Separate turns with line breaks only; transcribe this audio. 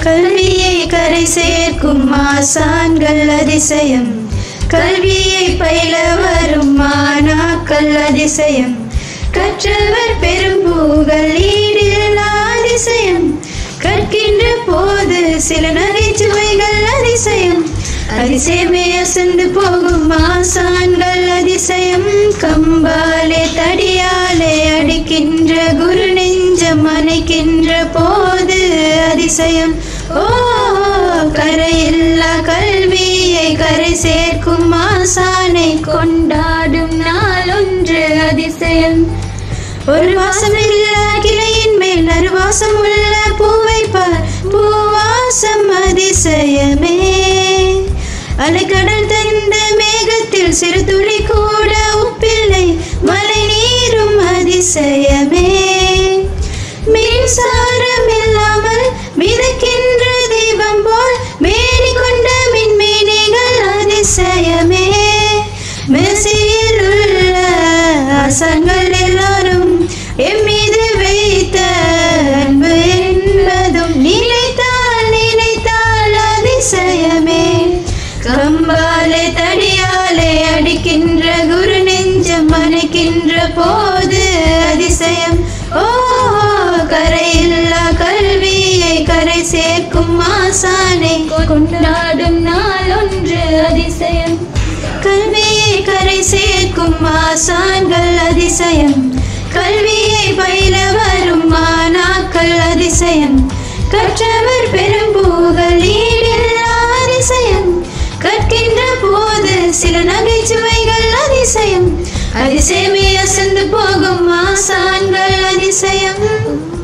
கல்வியை கரை சேர்க்கும் ஆசான்கள் அதிசயம் கல்வியை பயில வரும் மாணாக்கள் அதிசயம் கற்றவர் பெரும் புகழ் ஈடில்லா அதிசயம் கற்கின்ற போது சில நகைச்சுவைகள் அதிசயம் அதிசயமே அசந்து போகும் ஆசான்கள் அதிசயம் கம்பாலே தடியாலே அடிக்கின்ற குரு நெஞ்சம் அணைக்கின்ற போது அதிசயம் ஓ கரையில்லா கல்வியை கரை சேர்க்கும் ஆசானை கொண்டாடும் நாள் ஒன்று அதிசயம் ஒரு வாசம் இல்ல கிளையின் மேல் நறுவாசம் உள்ள பூவை பார் பூவாசம் அதிசயமே அலைக்கடல் தந்த மேகத்தில் சிறு துளி கூட உப்பில்லை மழை நீரும் அதிசயமே மின்சாரம் இல்லாமல் மிதக்கின்ற தீபம் போல் மேனி கொண்ட மின்மீனிகள் அதிசயமே மெசியில் உள்ள ஆசங்கள் எல்லாரும் எம் மீது வைத்த அன்பு என்பதும் நினைத்தால் நினைத்தால் அதிசயமே கம்பாலே தடியாலே அடிக்கின்ற குரு நெஞ்சம் அணைக்கின்ற போது அதிசயம் ஓ கரையில்லா கல்வியை கரை சேர்க்கும் ஆசானை கொண்டாடும் நாள் ஒன்று அதிசயம் கல்வியை கரை சேர்க்கும் ஆசான்கள் அதிசயம் கல்வியை பயில வரும் மாணாக்கள் அதிசயம் கற்றவர் பெரும் புகழ் ஈடில்லா அதிசயம் கற்கின்ற போது சில நகைச்சுவைகள் அதிசயம் அதிசயமே அசந்து போகும் ஆசான்கள் அதிசயம்